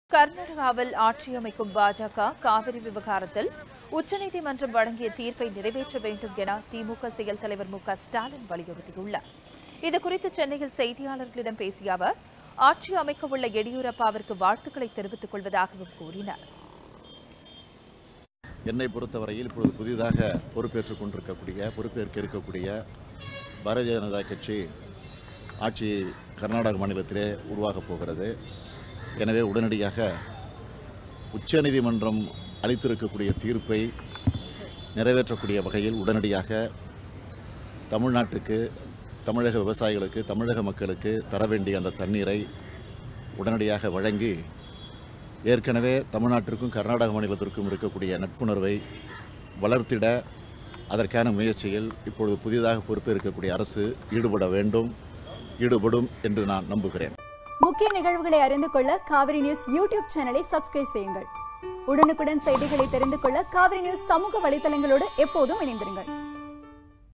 கர்நாடகாவில் ஆட்சி அமைக்கும் பாஜக காவிரி விவகாரத்தில் உச்சநீதிமன்றம் வழங்கிய தீர்ப்பை நிறைவேற்ற வேண்டும் என திமுக செயல் தலைவர் மு க ஸ்டாலின் வலியுறுத்தியுள்ளார் இதுகுறித்து சென்னையில் செய்தியாளர்களிடம் பேசிய அவர் ஆட்சி அமைக்கவுள்ள எடியூரப்பாவிற்கு வாழ்த்துக்களை தெரிவித்துக் கொள்வதாகவும் கூறினார் என்னை பொறுத்தவரையில் இப்பொழுது புதிதாக பொறுப்பேற்றுக் கொண்டிருக்கக்கூடிய பொறுப்பேற்க இருக்கக்கூடிய பாரதிய ஜனதா கட்சி ஆட்சி கர்நாடக மாநிலத்திலே உருவாகப் போகிறது எனவே உடனடியாக உச்சநீதிமன்றம் அளித்திருக்கக்கூடிய தீர்ப்பை நிறைவேற்றக்கூடிய வகையில் உடனடியாக தமிழ்நாட்டுக்கு தமிழக விவசாயிகளுக்கு தமிழக மக்களுக்கு தர வேண்டிய அந்த தண்ணீரை உடனடியாக வழங்கி ஏற்கனவே தமிழ்நாட்டிற்கும் கர்நாடக மாநிலத்திற்கும் இருக்கக்கூடிய நட்புணர்வை வளர்த்திட அதற்கான முயற்சியில் இப்பொழுது புதிதாக பொறுப்பேற்கக்கூடிய அரசு ஈடுபட வேண்டும் ஈடுபடும் என்று நான் நம்புகிறேன் முக்கிய நிகழ்வுகளை அறிந்து கொள்ள காவிரி நியூஸ் யூடியூப் சேனலை சப்ஸ்கிரைப் செய்யுங்கள் உடனுக்குடன் செய்திகளை தெரிந்து கொள்ள காவிரி நியூஸ் சமூக வலைதளங்களோடு எப்போதும் இணைந்திருங்கள்